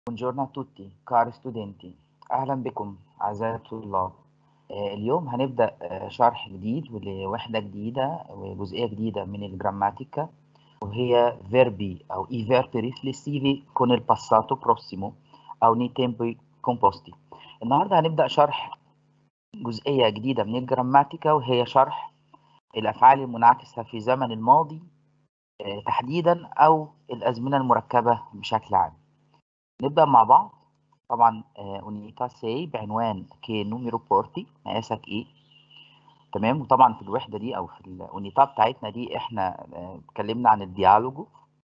Buongiorno a tutti, cari studenti. أهلا بكم أعزائي الطلاب. آه، اليوم هنبدأ آه، شرح جديد لوحدة جديدة وجزئية جديدة من الجراماتيكا وهي verbi أو i verbi riflessivi con il passato prossimo أو nei tempi composti. النهاردة هنبدأ شرح جزئية جديدة من الجراماتيكا وهي شرح الأفعال المنعكسة في زمن الماضي آه، تحديدا أو الأزمنة المركبة بشكل عام. نبدأ مع بعض طبعا اونيتا سي بعنوان كي نوميرو بورتي مقاسك ايه تمام وطبعا في الوحده دي او في الاونيتا بتاعتنا دي احنا آه، اتكلمنا عن الديالوجو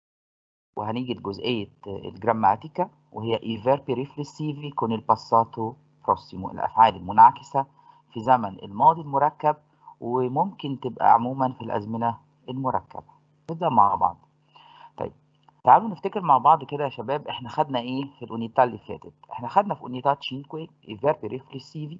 وهنيجي لجزئيه الجراماتيكا وهي اي فيربي ريفلسيفي كون الباساتو بروسيمو الافعال المنعكسه في زمن الماضي المركب وممكن تبقى عموما في الازمنه المركبه نبدا مع بعض طيب تعالوا نفتكر مع بعض كده يا شباب احنا خدنا ايه في الاونيتا اللي فاتت احنا خدنا في اونيتا 5 i verbi riflessivi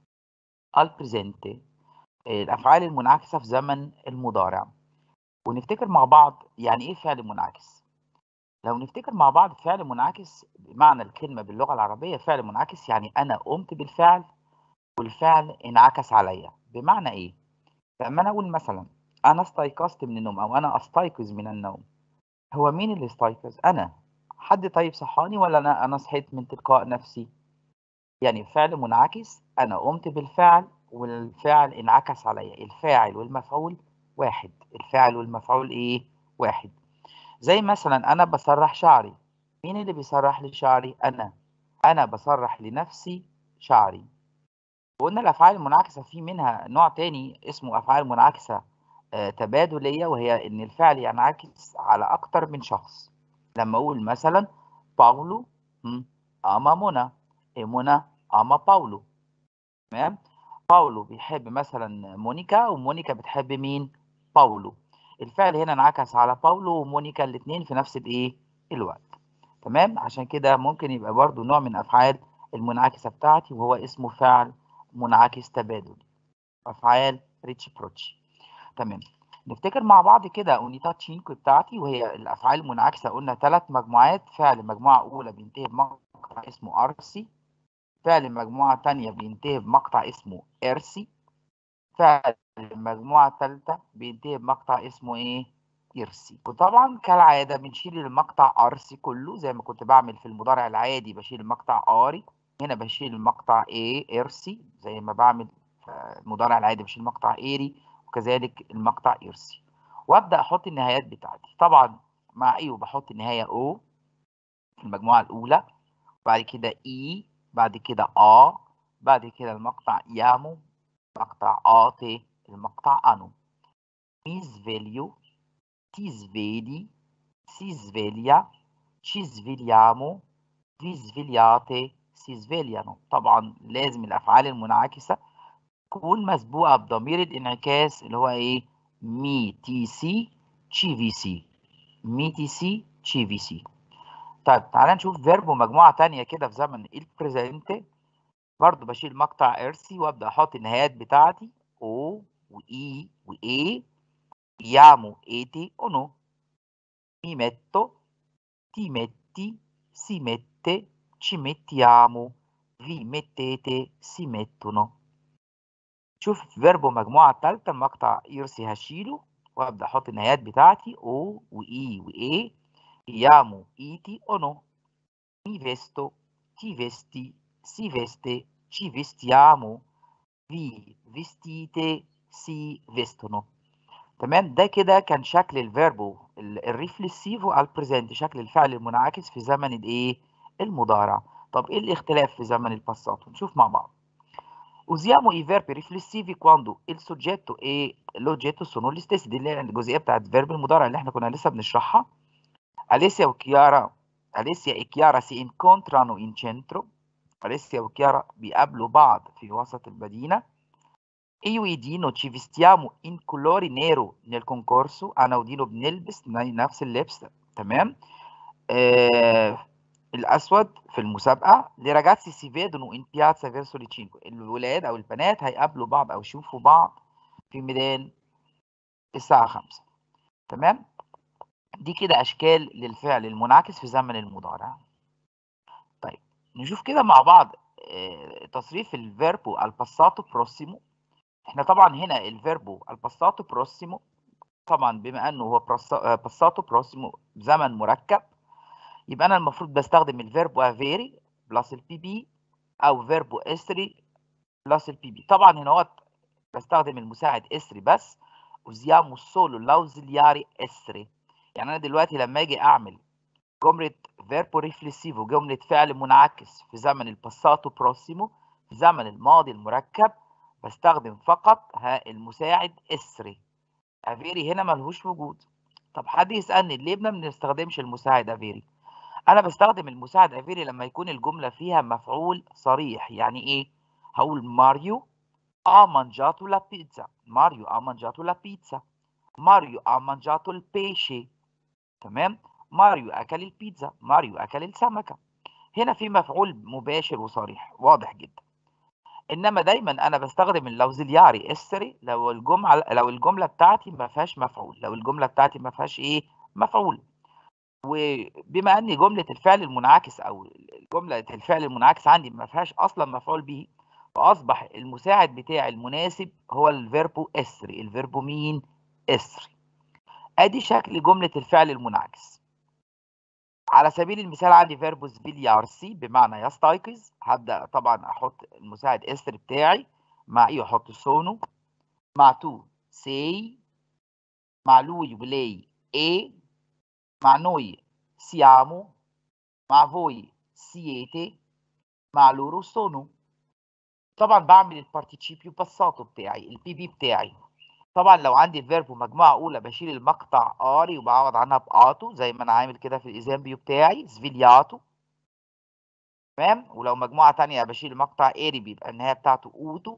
al presente الافعال المنعكسه في زمن المضارع ونفتكر مع بعض يعني ايه فعل منعكس لو نفتكر مع بعض فعل منعكس بمعنى الكلمه باللغه العربيه فعل منعكس يعني انا قمت بالفعل والفعل انعكس عليا بمعنى ايه لما انا اقول مثلا انا استيقظت من النوم او انا استيقظ من النوم هو مين اللي استيقظ انا حد طيب صحاني ولا انا انا صحيت من تلقاء نفسي يعني فعل منعكس انا قمت بالفعل والفعل انعكس عليا الفاعل والمفعول واحد الفاعل والمفعول ايه واحد زي مثلا انا بسرح شعري مين اللي بيسرح لي شعري انا انا بسرح لنفسي شعري وقلنا الافعال المنعكسه في منها نوع تاني اسمه افعال منعكسه آه، تبادليه وهي ان الفعل ينعكس على اكتر من شخص لما اقول مثلا باولو هم، اما منى إيه منى اما باولو تمام باولو بيحب مثلا مونيكا ومونيكا بتحب مين باولو الفعل هنا انعكس على باولو ومونيكا الاثنين في نفس الايه الوقت تمام عشان كده ممكن يبقى برضو نوع من افعال المنعكسه بتاعتي وهو اسمه فعل منعكس تبادلي افعال ريتش بروتش تمام نفتكر مع بعض كده اونيتا تشينكو بتاعتي وهي الافعال المنعكسه قلنا ثلاث مجموعات فعل مجموعه اولى بينتهي بمقطع اسمه ارسي فعل مجموعه ثانيه بينتهي بمقطع اسمه ارسي فعل المجموعه الثالثه بينتهي بمقطع اسمه ايه إرسي وطبعا كالعادة بنشيل المقطع أرسي كله زي ما كنت بعمل في المضارع العادي بشيل المقطع آري هنا بشيل المقطع إيه إرسي زي ما بعمل في المضارع العادي بشيل المقطع إيري وكذلك المقطع إرسي وأبدأ أحط النهايات بتاعتي طبعا مع إيه بحط النهاية أو في المجموعة الأولى بعد كده إي بعد كده آ بعد كده المقطع يامو مقطع آتي المقطع أنو mi sveglio ti svegli, si sveglia, ci svegliamo, vi svegliate, si svegliano. طبعا لازم الأفعال المنعكسة تكون مسبوقة بضمير الانعكاس اللي هو إيه؟ مي تي سي تشي في سي. مي تي سي تشي في سي. طيب تعالى نشوف فيربو مجموعة تانية كده في زمن البريزنت برضو بشيل مقطع ارسي وابدا احط النهايات بتاعتي او واي واي يامو ايتي o no mi metto ti metti si mette ci mettiamo vi mettete si mettono شوف فيربو مجموعة تالتة المقطع يرسي هشيله وابدا احط النهايات بتاعتي او واي واي يامو ايتي o no mi vesto ti vesti si veste ci vestiamo vi vestite si vestono تمام ده كده كان شكل الفيربو الريفلسيفو على البريزنت شكل الفعل المنعكس في زمن الايه المضارع طب ايه الاختلاف في زمن الباساتو نشوف مع بعض usiamo i verbi riflessivi quando il soggetto e l'oggetto sono gli stessi دي اللي هي الجزئيه بتاعت فيرب المضارع اللي احنا كنا لسه بنشرحها Alessia وكيارا Alessia e Chiara si incontrano in centro Alessia وكيارا بيقابلوا بعض في وسط المدينة io e Dino ci vestiamo in colori nero nel concorso انا ودينو بنلبس نفس اللبس تمام آه الاسود في المسابقه le ragazzi si vedono in piazza verso le 5 الولاد او البنات هيقابلوا بعض او يشوفوا بعض في ميدان الساعه 5 تمام دي كده اشكال للفعل المنعكس في زمن المضارع نشوف كده مع بعض آه، تصريف الفيربو الباساتو بروسيمو احنا طبعا هنا الفيربو الباساتو بروسيمو طبعا بما انه هو باساتو بروسيمو زمن مركب يبقى انا المفروض بستخدم الفيربو افيري بلس البي بي او فيربو اسري بلس البي بي طبعا هنا هو بستخدم المساعد اسري بس usiamo solo l'ausiliare essere يعني انا دلوقتي لما اجي اعمل جمله فيربو ريفليسيفو جمله فعل منعكس في زمن الباساتو بروسيمو في زمن الماضي المركب بستخدم فقط ها المساعد اسري افيري هنا ملهوش وجود طب حد يسالني ليه ما بنستخدمش المساعد افيري انا بستخدم المساعد افيري لما يكون الجمله فيها مفعول صريح يعني ايه هقول ماريو ha mangiato la pizza ماريو ha mangiato la pizza ماريو ha mangiato il pesce تمام ماريو اكل البيتزا ماريو اكل السمكه هنا في مفعول مباشر وصريح واضح جدا انما دايما انا بستخدم اللوزلياري اسري لو الجمله لو الجمله بتاعتي ما فيهاش مفعول لو الجمله بتاعتي ما فيهاش ايه مفعول وبما ان جمله الفعل المنعكس او جمله الفعل المنعكس عندي ما فيهاش اصلا مفعول به فاصبح المساعد بتاعي المناسب هو الفيربو اسري الفيربو مين اسري ادي شكل جمله الفعل المنعكس على سبيل المثال عندي فيربوس فيليارسي بمعنى يستيقظ هبدا طبعا احط المساعد اسري بتاعي مع ايه احط سونو مع تو سي مع لوي ولاي اي مع نوي siamo مع voi siete مع loro sono طبعا بعمل البارتيشيبيو باساتو بتاعي البي بي بتاعي طبعا لو عندي الفيرب مجموعه اولى بشيل المقطع اري وبعوض عنها باتو زي ما انا عامل كده في الايزامبيو بتاعي سفيلياتو تمام ولو مجموعه ثانيه بشيل المقطع اري بيبقى النهايه بتاعته اوتو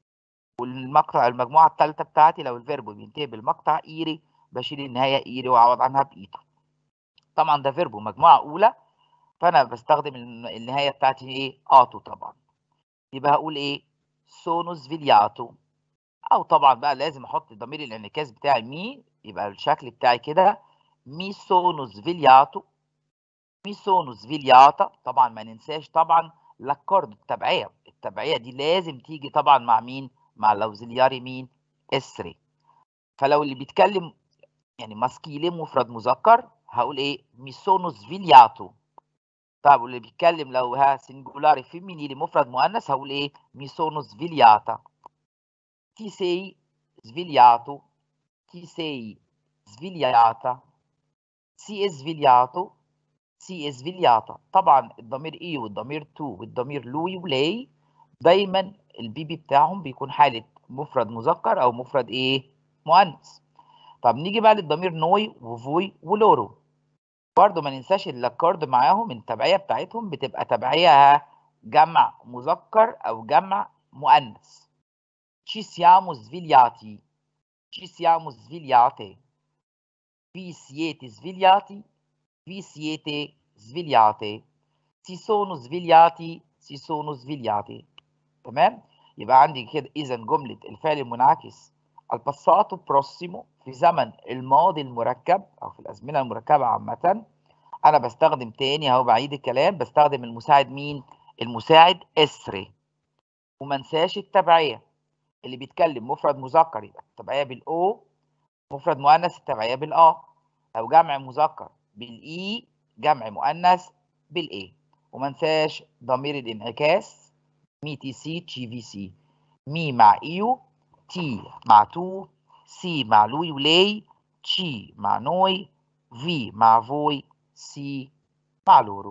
والمقطع المجموعه الثالثه بتاعتي لو الفيرب بينتهي بالمقطع ايري بشيل النهايه ايري واعوض عنها بايتو طبعا ده فيرب مجموعه اولى فانا بستخدم النهايه بتاعتي ايه اتو طبعا يبقى هقول ايه سونو سفيلياتو او طبعا بقى لازم احط ضمير الانعكاس بتاعي مي يبقى الشكل بتاعي كده مي سونو سفيلياتو مي سونو سفيلياتا طبعا ما ننساش طبعا لاكورد التبعيه التبعيه دي لازم تيجي طبعا مع مين مع الاوزيلياري مين اسري فلو اللي بيتكلم يعني ماسكيلي مفرد مذكر هقول ايه مي سونو سفيلياتو طب واللي بيتكلم لو ها سنجولاري فيمينيلي مفرد مؤنث هقول ايه مي سونو سفيلياتا ti sei svegliato ti sei svegliata si è svegliato si è svegliata طبعا الضمير اي والضمير تو والضمير لوي ولاي دايما البيبي بتاعهم بيكون حاله مفرد مذكر او مفرد ايه مؤنث طب نيجي بقى للضمير نوي وفوي ولورو برضه ما ننساش اللاكارد معاهم التبعيه بتاعتهم بتبقى تبعيه جمع مذكر او جمع مؤنث ci siamo svegliati ci siamo svegliate vi siete svegliati vi siete svegliate si sono svegliati si sono svegliate تمام يبقى عندي كده اذا جمله الفعل المنعكس الباساتو بروسيمو في زمن الماضي المركب او في الازمنه المركبه عامه انا بستخدم تاني اهو بعيد الكلام بستخدم المساعد مين المساعد اسري وما انساش التبعيه اللي بيتكلم مفرد مذكر يبقى التبعيه بالاو مفرد مؤنث التبعيه بالا او جمع مذكر بالاي جمع مؤنث بالاي وما انساش ضمير الانعكاس مي تي سي تشي في سي مي مع ايو تي مع تو سي مع لوي ولاي تشي مع نوي في مع فوي سي مع لورو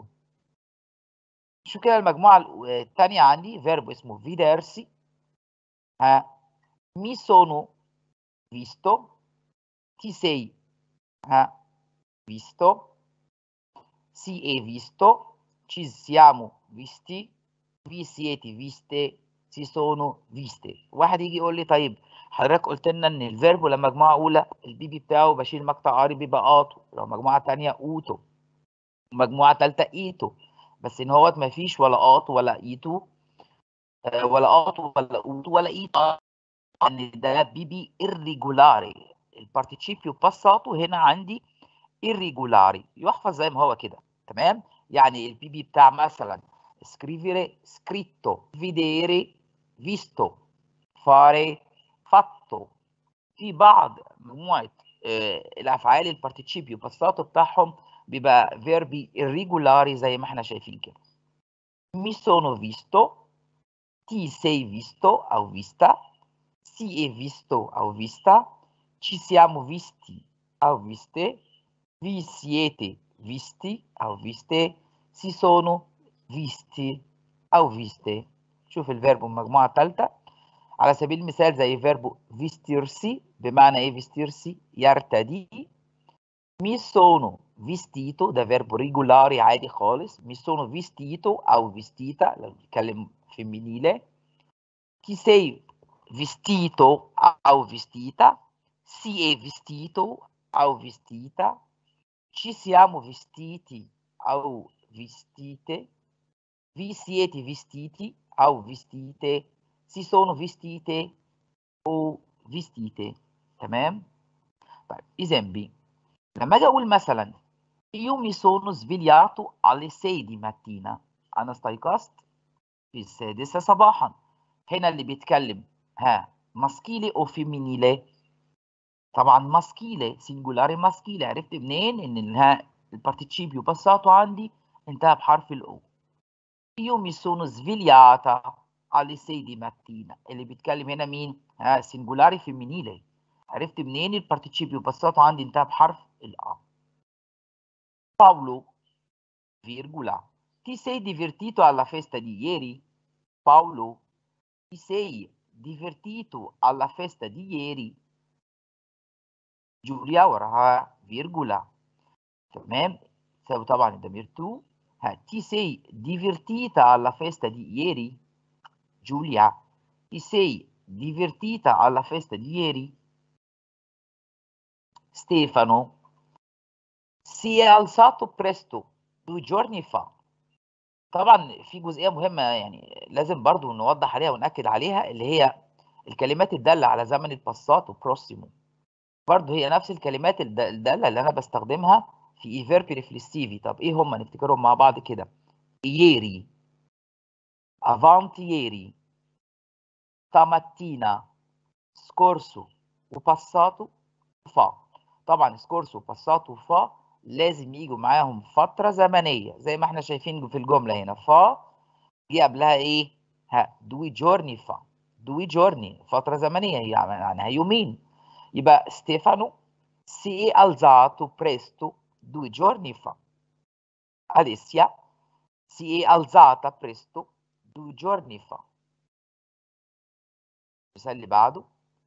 شو كده المجموعة الثانية عندي فيرب اسمه فيدرسي ها mi sono visto ti sei ها visto si è visto ci siamo visti vi siete viste si sono viste واحد يجي يقول لي طيب حضرتك قلت لنا ان الفيرب لما مجموعه اولى البي بي بتاعه بشيل مقطع اري بيبقى اوتو لو مجموعه ثانيه اوتو مجموعه ثالثه ايتو بس ان هوت ما فيش ولا اوتو ولا ايتو ولا اوتو ولا اوتو ولا ايتو ان ده بي بي irregolare البارتيشيبيو باساتو هنا عندي irregolare يحفظ زي ما هو كده تمام يعني البي بي بتاع مثلا scrivere scritto vedere visto fare fatto في بعض مجموعة آه، الأفعال البارتيشيبيو باساتو بتاعهم بيبقى فيربي irregolari زي ما احنا شايفين كده mi sono visto ti sei visto أو vista si è visto أو vista ci siamo visti أو viste vi siete visti أو viste si sono visti أو viste شوف الفيرب المجموعة الثالثة على سبيل المثال زي فيربو vestirsi بمعنى ايه vestirsi يرتدي mi sono vestito ده فيرب ريجولاري عادي خالص mi sono vestito او vestita لو بنتكلم femminile ti sei vestito او vestita si è vestito او vestita ci siamo vestiti او vestite vi siete vestiti او vestite si sono vestite o vestite تمام طيب esempi لما اجي اقول مثلا io mi sono svegliato alle 6 di mattina انا استيقظت في السادسة صباحا هنا اللي بيتكلم ها ماسكيلي او فيمينيلي طبعا ماسكيلي سنجولاري ماسكيلي عرفت منين ان الها البارتيشيبيو باساتو عندي انتهى بحرف الاو io mi sono svegliata alle 6 di mattina اللي بيتكلم هنا مين ها سنجولاري فيمينيلي عرفت منين البارتيشيبيو باساتو عندي انتهى بحرف الأ Paolo virgola ti sei divertito alla festa di ieri Paolo ti sei divertito alla festa di ieri جوليا وراها فيرجولا تمام تساوي طبعا الضمير تو ها ti sei divertita alla festa di ieri Giulia ti sei divertita alla festa di ieri Stefano si è alzato presto due giorni fa طبعا في جزئيه مهمه يعني لازم برضو نوضح عليها ونأكد عليها اللي هي الكلمات الداله على زمن الباساتو بروسيمو برضو هي نفس الكلمات الد- الداله اللي انا بستخدمها في اي فيربي ريفليسيفي طب ايه هم نفتكرهم مع بعض كده ieri avanti ieri stamattina scorso وباساتو fa طبعا سكورسو وباساتو وفا لازم يجوا معاهم فترة زمنية زي ما احنا شايفين في الجملة هنا فا جه قبلها ايه؟ ها دوي جورني فا دوي جورني فترة زمنية هي يعني يومين يبقى ستيفانو si è alzato presto due giorni fa Alessia si è alzata presto due giorni fa المثال اللي بعده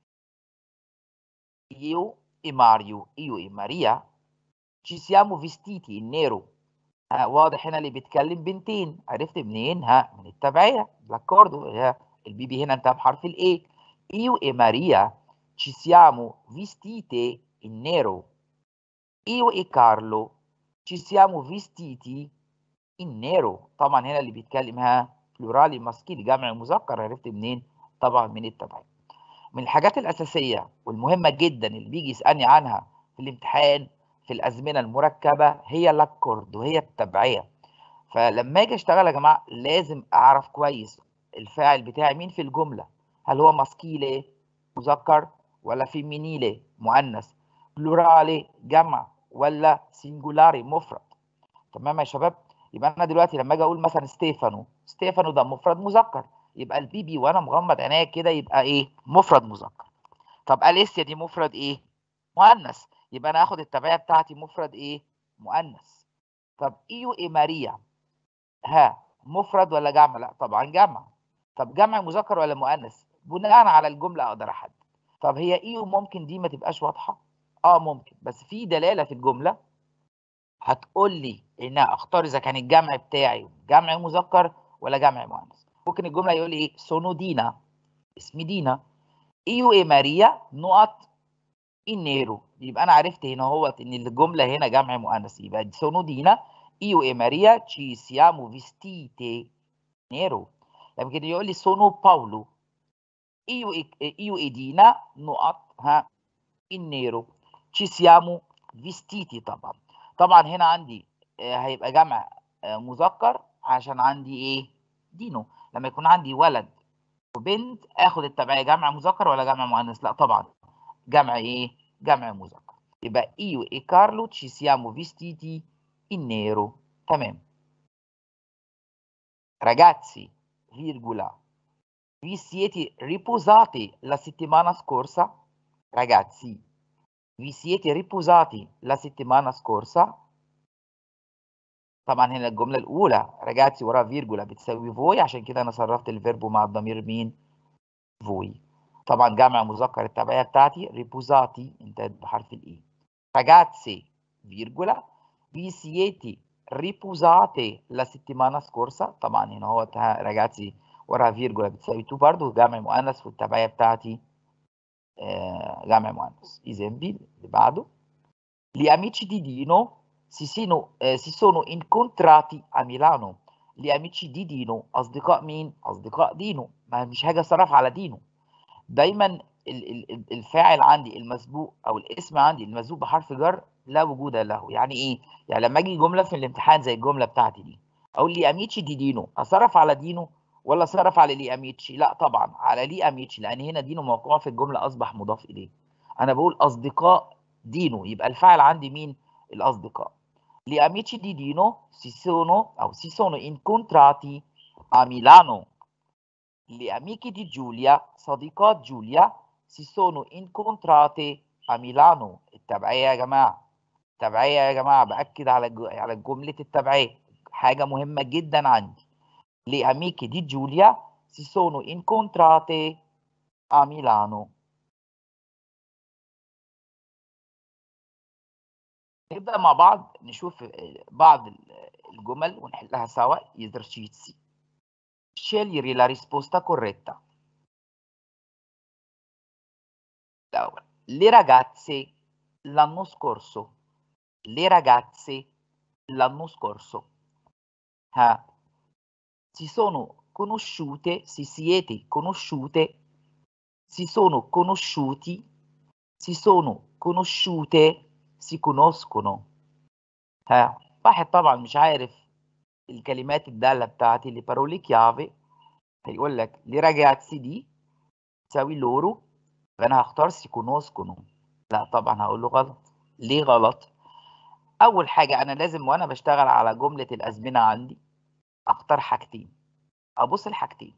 io e Mario io e Maria ci siamo vestiti in nero ها واضح هنا اللي بيتكلم بنتين عرفت منين ها من التبعية لاكوردو ها البيبي هنا انتهى بحرف الاي io e Maria ci siamo vestite in nero io e Carlo ci siamo vestiti in nero طبعا هنا اللي بيتكلم ها بلورالي ماسكيلي جمع مذكر عرفت منين طبعا من التبعية من الحاجات الأساسية والمهمة جدا اللي بيجي يسألني عنها في الامتحان في الأزمنة المركبة هي لاكورد وهي التبعية فلما اجي اشتغل يا جماعة لازم اعرف كويس الفاعل بتاعي مين في الجملة هل هو ماسكيلي مذكر ولا فيمينيلي مؤنث بلورالي جمع ولا سينجولاري مفرد تمام يا شباب يبقى انا دلوقتي لما اجي اقول مثلا ستيفانو ستيفانو ده مفرد مذكر يبقى البيبي وانا مغمض عينيا كده يبقى ايه مفرد مذكر طب اليسيا دي مفرد ايه مؤنث يبقى انا هاخد التبعيه بتاعتي مفرد ايه مؤنث طب ايو ايه ماريا ها مفرد ولا جمع لا طبعا جمع طب جمع مذكر ولا مؤنث بناء على الجمله اقدر احدد طب هي ايو ممكن دي ما تبقاش واضحه اه ممكن بس في دلاله في الجمله هتقول لي ان اختار اذا كان الجمع بتاعي جمع مذكر ولا جمع مؤنث ممكن الجمله يقول لي ايه سونو دينا اسمي دينا ايو ايه ماريا نقط النيرو يبقى انا عرفت هنا هو ان الجمله هنا جمع مؤنث يبقى سونو دينا io e Maria ci siamo vestite nero لما كده يقول لي sono Paolo io e, io e Dina نقط ها النيرو ci siamo vestiti طبعا طبعا هنا عندي آه، هيبقى جمع آه، مذكر عشان عندي ايه دينو لما يكون عندي ولد وبنت اخد التبعيه جمع مذكر ولا جمع مؤنث لا طبعا جمع ايه جمع مذكر يبقى io e Carlo ci siamo vestiti in nero تمام ragazzi virgola vi siete riposati la settimana scorsa ragazzi vi siete riposati la settimana scorsa طبعا هنا الجملة الأولى ragazzi وراها فيرجولا بتساوي فوي عشان كده أنا صرفت الفيربو مع الضمير مين؟ فوي طبعا جمع مذكر التبعية بتاعتي ريبوزاتي انتهت بحرف الإي ragazzi فيرجولا vi siete riposate la settimana scorsa طبعا هنا هو ragazzi وراها فيرجولا بتساوي تو برضه جمع مؤنث والتبعية بتاعتي آه جمع مؤنث esempi اللي بعده gli amici di Dino si sono, eh, si sono incontrati a Milano gli amici di دينو أصدقاء مين؟ أصدقاء دينو ما مش حاجة صرف على دينو دايما الفاعل عندي المسبوق أو الاسم عندي المسبوق بحرف جر لا وجود له يعني إيه؟ يعني لما أجي جملة في الامتحان زي الجملة بتاعتي دي أقول لي أميتشي دي دينو أصرف على دينو ولا صرف على لي أميتشي؟ لا طبعا على لي أميتشي لأن هنا دينو موقوع في الجملة أصبح مضاف إليه أنا بقول أصدقاء دينو يبقى الفاعل عندي مين؟ الأصدقاء gli amici di Dino si sono, أو si sono incontrati a Milano. Le amiche di Giulia, صديقات جوليا, si sono incontrate a Milano. التبعية يا جماعة. التبعية يا جماعة بأكد على على جملة التبعية. حاجة مهمة جدا عندي. Le amiche di Giulia si sono incontrate a Milano. نبدأ مع بعض نشوف بعض الجمل ونحلها سوا esercizi scegliere la risposta corretta الأول le ragazze l'anno scorso le ragazze l'anno scorso ها si sono conosciute si siete conosciute si sono conosciuti si sono conosciute si conoscono ها واحد طبعا مش عارف الكلمات الدالة بتاعتي اللي بارولي كيافي هيقول لك لي راجاتسي دي تساوي لورو فانا هختار سي كونوسكونو لا طبعا هقول له غلط ليه غلط اول حاجة انا لازم وانا بشتغل على جملة الازمنة عندي اختار حاجتين ابص الحاجتين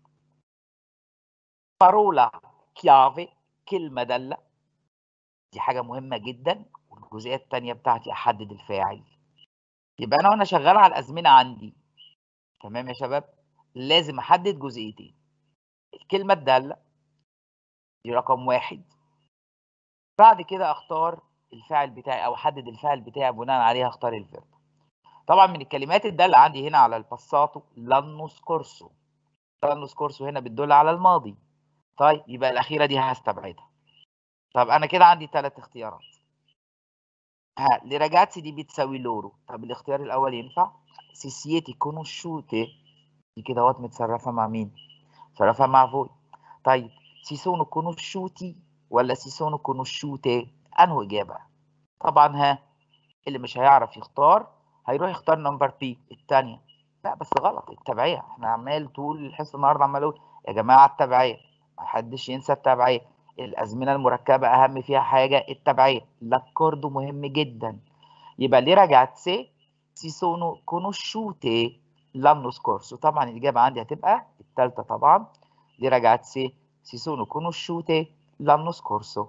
بارولا كيافي كلمة دالة دي حاجة مهمة جدا والجزئيه الثانيه بتاعتي احدد الفاعل يبقى انا وانا شغال على الازمنه عندي تمام يا شباب لازم احدد جزئيتين الكلمه الداله دي رقم واحد بعد كده اختار الفاعل بتاعي او احدد الفاعل بتاعي بناء عليه اختار الفيرب طبعا من الكلمات الداله عندي هنا على الباساتو لانو سكورسو لانو سكورسو هنا بتدل على الماضي طيب يبقى الاخيره دي هستبعدها طب انا كده عندي ثلاث اختيارات ها le ragazze دي بتساوي لورو طب الاختيار الاول ينفع سي siete conosciute دي كده اهوت متصرفه مع مين متصرفه مع فوي طيب si sono conosciuti ولا si sono conosciute انه اجابه طبعا ها اللي مش هيعرف يختار هيروح يختار نمبر بي الثانيه لا بس غلط التبعيه احنا عمال طول الحصه النهارده عمال اقول يا جماعه التبعيه محدش ينسى التبعيه الأزمنة المركبة أهم فيها حاجة التبعية l'accordo مهم جدا يبقى ليه ragazze si sono conosciute l'anno scorso طبعا الإجابة عندي هتبقى الثالثة طبعا ليه ragazze si sono conosciute l'anno scorso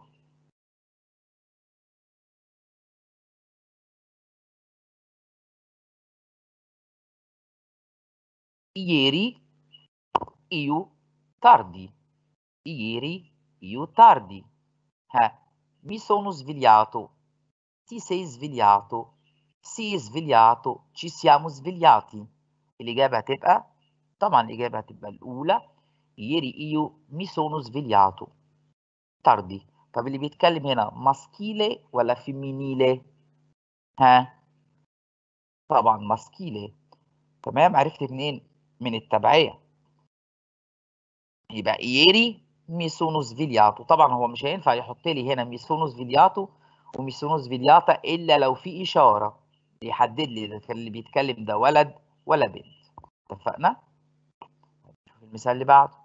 ieri io tardi ieri io tardi. Eh, mi sono svegliato. Ti sei svegliato. Si è svegliato. Ci siamo svegliati. الإجابة هتبقى طبعا الإجابة هتبقى الأولى ieri io mi sono svegliato. tardi. طب اللي بيتكلم هنا ماسكيلي ولا فيمينيلي؟ ها؟ طبعا ماسكيلي. تمام عرفت منين؟ من التبعية. يبقى ieri mi sono svegliato طبعا هو مش هينفع يحط لي هنا mi sono svegliato ومي sono svegliata الا لو في اشاره يحدد لي اذا كان اللي بيتكلم ده ولد ولا بنت اتفقنا شوف المثال اللي بعده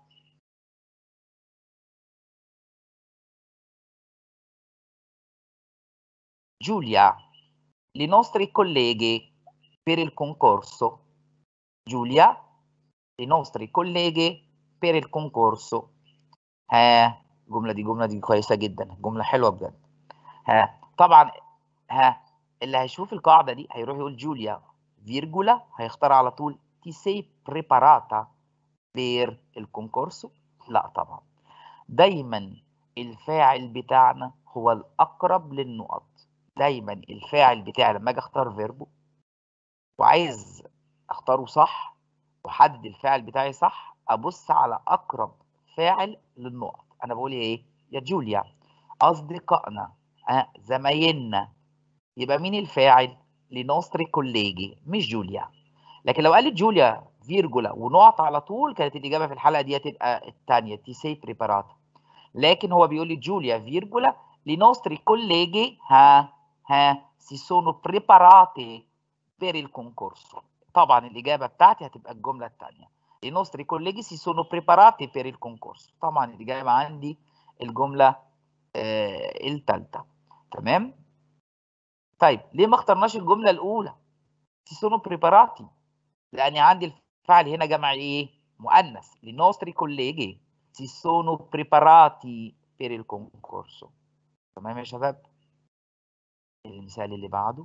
Giulia, le nostre colleghe per il concorso. Giulia, le nostre colleghe per il concorso. ها الجملة دي جملة دي كويسة جدا جملة حلوة بجد ها طبعا ها اللي هيشوف القاعدة دي هيروح يقول جوليا فيرجولا هيختار على طول ti sei preparata per il concorso لا طبعا دايما الفاعل بتاعنا هو الأقرب للنقط دايما الفاعل بتاعي لما اجي اختار فيربو وعايز اختاره صح واحدد الفاعل بتاعي صح ابص على اقرب فاعل للنقط انا بقول ايه يا جوليا اصدقائنا آه زمايلنا يبقى مين الفاعل لنوستري كوليجي مش جوليا لكن لو قالت جوليا فيرجولا ونقط على طول كانت الاجابه في الحلقه دي هتبقى الثانيه تي سي بريباراتا لكن هو بيقول لي جوليا فيرجولا لنوستري كوليجي ها ها si sono preparate per il concorso طبعا الإجابة بتاعتي هتبقى الجملة الثانية i nostri colleghi si sono preparati per il concorso طبعا الإجابة عندي الجملة آه الثالثة تمام طيب ليه ما اخترناش الجملة الأولى si sono preparati لأن عندي الفعل هنا جمع إيه مؤنث i nostri colleghi si sono preparati per il concorso تمام يا شباب المثال اللي بعده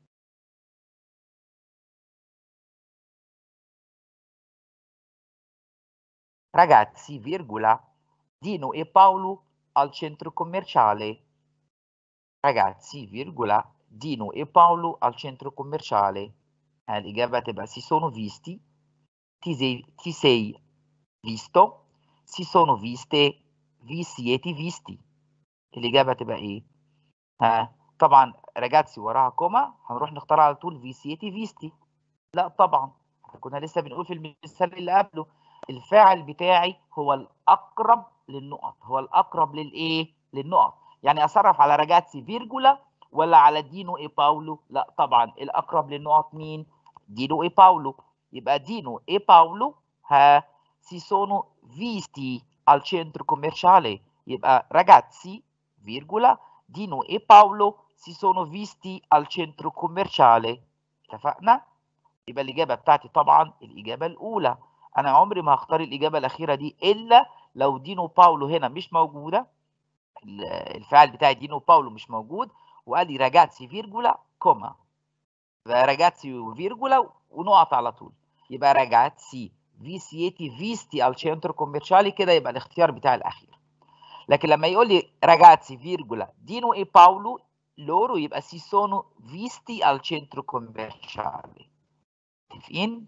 Ragazzi, virgola, Dino e Paolo al centro commerciale. Ragazzi, virgola, Dino e Paolo al centro commerciale. الإجابة تبقى si sono visti, ti sei, ti sei visto, si sono viste, vi siete visti. الإجابة تبقى إيه؟ ها طبعا راجاتسي وراها كوما هنروح نختار على طول في سيتي فيستي لا طبعا كنا لسه بنقول في المثال اللي قبله الفاعل بتاعي هو الاقرب للنقط هو الاقرب للايه للنقط يعني اصرف على راجاتسي فيرجولا ولا على دينو اي باولو لا طبعا الاقرب للنقط مين دينو اي باولو يبقى دينو اي باولو ها si sono visti al centro commerciale يبقى ragazzi virgola Dino e Paolo si sono visti al centro commerciale اتفقنا يبقى الإجابة بتاعتي طبعا الإجابة الأولى أنا عمري ما هختار الإجابة الأخيرة دي إلا لو دينو باولو هنا مش موجودة الفعل بتاعي دينو باولو مش موجود وقال لي راجاتسي فيرجولا كوما راجاتسي وفيرجولا ونقط على طول يبقى راجاتسي في سيتي فيستي al centro commerciale كده يبقى الاختيار بتاعي الأخير لكن لما يقول لي ragazzi virgola Dino e Paolo loro يبقى si sono visti al centro commerciale متفقين؟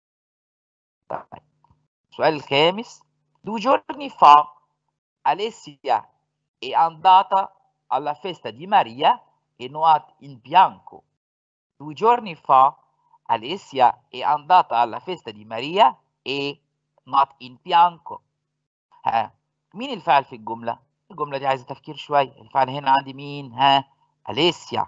طيب السؤال الخامس due giorni fa Alessia è andata alla festa di Maria e not in bianco due giorni fa Alessia è andata alla festa di Maria e not in bianco ها مين الفاعل في الجملة؟ الجملة دي عايزة تفكير شوية الفاعل هنا عندي مين؟ ها؟ أليسيا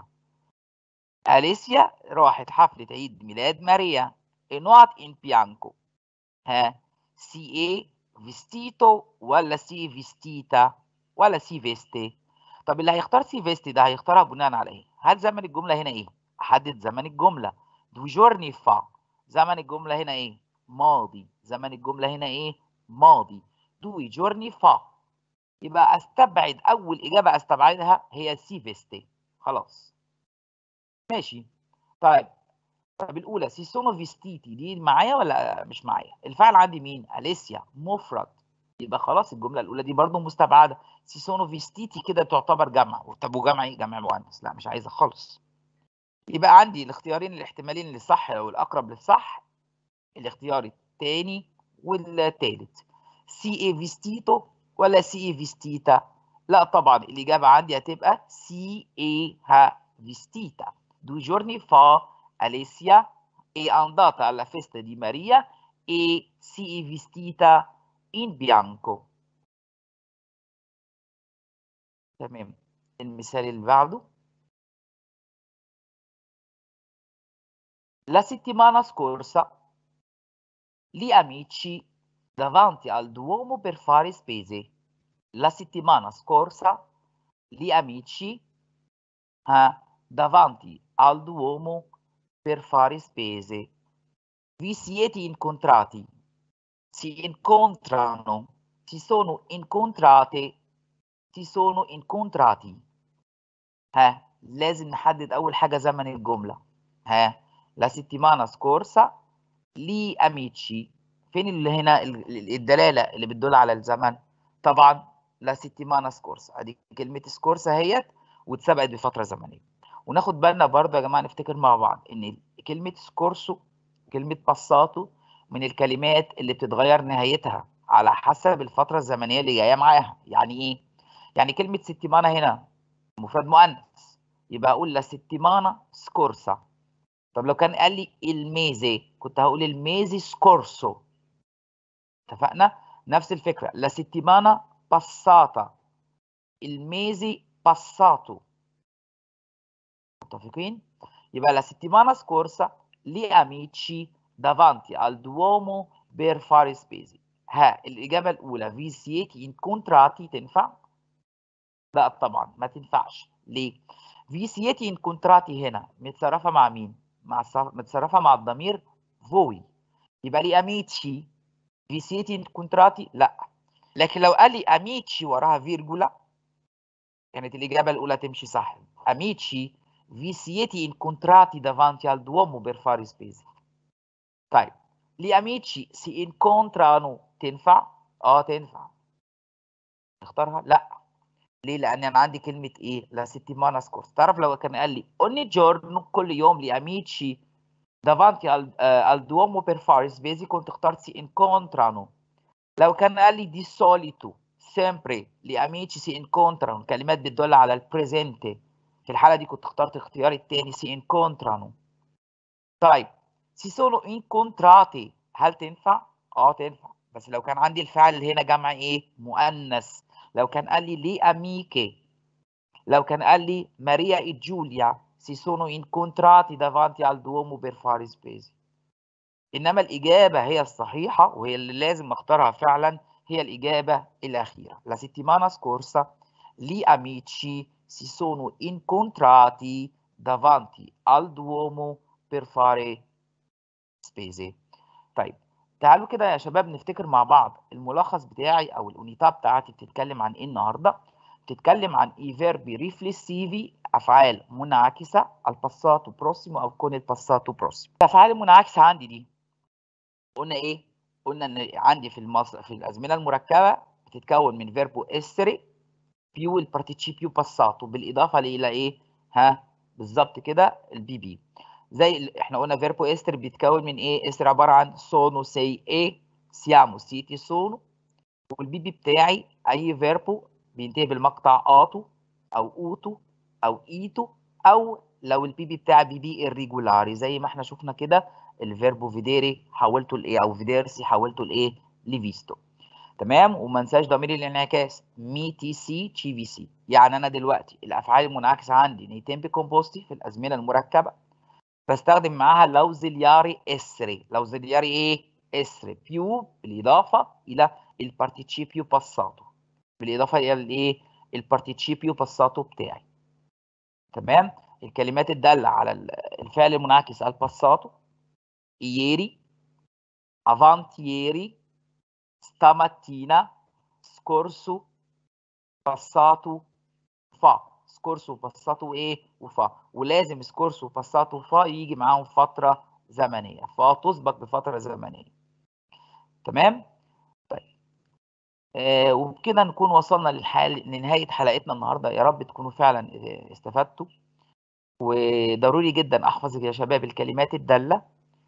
أليسيا راحت حفلة عيد ميلاد ماريا نوت in bianco ها سي ايه فيستيتو ولا سي فيستيتا ولا سي فيستي طب اللي هيختار سي فيستي ده هيختارها بناء على ايه؟ هل زمن الجملة هنا ايه؟ احدد زمن الجملة دو جورني فا زمن الجملة هنا ايه؟ ماضي زمن الجملة هنا ايه؟ ماضي due giorni fa يبقى استبعد اول اجابه استبعدها هي سي فيستي خلاص ماشي طيب طب الاولى سي سونو فيستيتي دي معايا ولا مش معايا الفعل عندي مين اليسيا مفرد يبقى خلاص الجمله الاولى دي برضو مستبعده سي سونو فيستيتي كده تعتبر جمع طب وجمع ايه جمع مؤنث لا مش عايزه خالص يبقى عندي الاختيارين الاحتمالين للصح او الاقرب للصح الاختيار الثاني والثالث سي اي فيستيتو ولا سي اي فيستيتا لا طبعا الإجابة عندي هتبقى سي اي ها فيستيتا due giorni fa Alessia è andata alla festa di Maria e si è vestita in bianco تمام المثال اللي بعده La settimana scorsa gli amici davanti al Duomo per fare spese. La settimana scorsa gli amici eh, davanti al Duomo per fare spese. Vi siete incontrati? Si incontrano, si sono incontrate, si sono incontrati. ها لازم نحدد أول حاجة زمن الجملة ها la settimana scorsa لي amici فين اللي هنا الدلالة اللي بتدل على الزمن طبعا لا settimana scorsa ادي كلمة سكورسا اهيت واتسبقت بفترة زمنية وناخد بالنا برضه يا جماعة نفتكر مع بعض ان كلمة سكورسو كلمة باساتو من الكلمات اللي بتتغير نهايتها على حسب الفترة الزمنية اللي جاية معاها يعني ايه؟ يعني كلمة ستيمانا هنا مفرد مؤنث يبقى اقول لا ستيمانا سكورسا طب لو كان قال لي الميزي كنت هقول الميزي سكورسو اتفقنا نفس الفكره لا settimana passata il mese passato متفقين يبقى la settimana scorsa gli amici davanti al Duomo per fare spese ها الإجابة الأولى vi siete incontrati تنفع؟ لا طبعا ما تنفعش ليه؟ vi siete incontrati هنا متصرفة مع مين؟ مع متصرفة مع الضمير voi يبقى لي amici vi siete incontrati لا لكن لو قال لي amici وراها فيرجولا كانت الإجابة الأولى تمشي صح amici vi siete incontrati davanti al Duomo per fare spese طيب gli amici si incontrano تنفع؟ اه تنفع نختارها؟ لا ليه؟ لأن أنا عندي كلمة إيه؟ لا settimana scorsa تعرف لو كان قال لي ogni giorno كل يوم gli amici davanti al, uh, al Duomo per fare spese كنت اخترت si incontrano لو كان قال لي di solito sempre gli amici si incontrano كلمات بتدل على البريزنت في الحالة دي كنت اخترت اختيار التاني si incontrano طيب si sono incontrati هل تنفع؟ اه تنفع بس لو كان عندي الفعل هنا جمع ايه؟ مؤنث لو كان قال لي لي اميكي لو كان قال لي ماريا e جوليا si sono incontrati davanti al Duomo per fare spese انما الاجابه هي الصحيحه وهي اللي لازم اختارها فعلا هي الاجابه الاخيره la settimana scorsa gli amici si sono incontrati davanti al Duomo per fare spese طيب تعالوا كده يا شباب نفتكر مع بعض الملخص بتاعي او الأونيتا بتاعتي بتتكلم عن ايه النهارده بتتكلم عن اي فيربي ريفليسيفي افعال منعكسه الباساتو بروسيمو او كون الباساتو بروسيمو الافعال المنعكسه عندي دي قلنا ايه قلنا ان عندي في المص... في الازمنه المركبه بتتكون من فيربو اسري بيو البارتيشيبيو باساتو بالاضافه الى ايه ها بالظبط كده البي بي زي احنا قلنا فيربو استر بيتكون من ايه استر عباره عن سونو سي ايه سيامو سيتي سونو والبي بي بتاعي اي فيربو بينتهي بالمقطع اتو او اوتو او ايتو او لو البي بي بتاعي بي بي irregolari زي ما احنا شفنا كده الفيربو فيديري حولته لايه او فيديرسي حولته لايه لفيستو تمام وما انساش ضمير الانعكاس مي تي سي تشي في سي يعني انا دلوقتي الافعال المنعكسه عندي نيتمبي كومبوستي في الازمنه المركبه بستخدم معاها لوزيلياري اسري لوزيلياري ايه اسري بيو بالاضافه الى البارتيشيبيو باساتو بالاضافه الى الايه البارتيشيبيو باساتو بتاعي تمام الكلمات الداله على الفعل المنعكس الباساتو ieri avantieri stamattina scorso passato fa سكورس وباساتو ايه وفا ولازم سكورس وباساتو وفا يجي معاهم فتره زمنيه فتسبق بفتره زمنيه تمام طيب آه وبكده نكون وصلنا للحال لنهايه حلقتنا النهارده يا رب تكونوا فعلا استفدتوا وضروري جدا احفظ يا شباب الكلمات الداله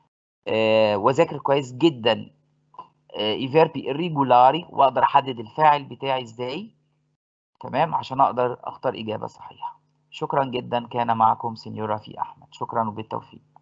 آه واذاكر كويس جدا اي فيربي irregolari واقدر احدد الفاعل بتاعي ازاي تمام عشان اقدر اختار اجابه صحيحه شكرا جدا كان معكم سينيور رفيق احمد شكرا وبالتوفيق